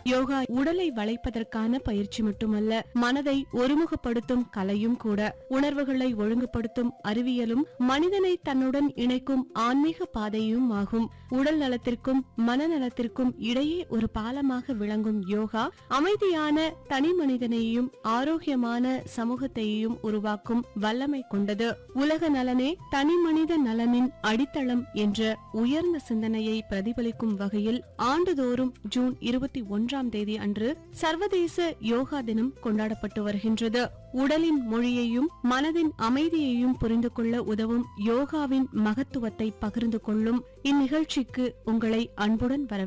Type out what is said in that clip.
யோகா உடலை வளைப்பதற்கான பயிற்சி மட்டுமல்ல மனதை ஒருமுகப்படுத்தும் கலையும் கூட உணர்வுகளை ஒழுங்குபடுத்தும் அறிவியலும் மனிதனை தன்னுடன் இணைக்கும் ஆன்மீக பாதையும் ஆகும் உடல் நலத்திற்கும் மனநலத்திற்கும் இடையே ஒரு பாலமாக விளங்கும் யோகா அமைதியான தனி மனிதனையும் ஆரோக்கியமான சமூகத்தையும் உருவாக்கும் வல்லமை கொண்டது உலக நலனே தனி மனித நலனின் அடித்தளம் என்ற உயர்ந்த சிந்தனையை பிரதிபலிக்கும் வகையில் ஆண்டுதோறும் ஜூன் இருபத்தி ஒன்றாம் தேதி அன்று சர்வதேச யோகா தினம் கொண்டாடப்பட்டு வருகின்றது உடலின் மொழியையும் மனதின் அமைதியையும் புரிந்து கொள்ள உதவும் யோகாவின் மகத்துவத்தை பகிர்ந்து கொள்ளும் இந்நிகழ்ச்சிக்கு உங்களை அன்புடன் வரவேற்கிறேன்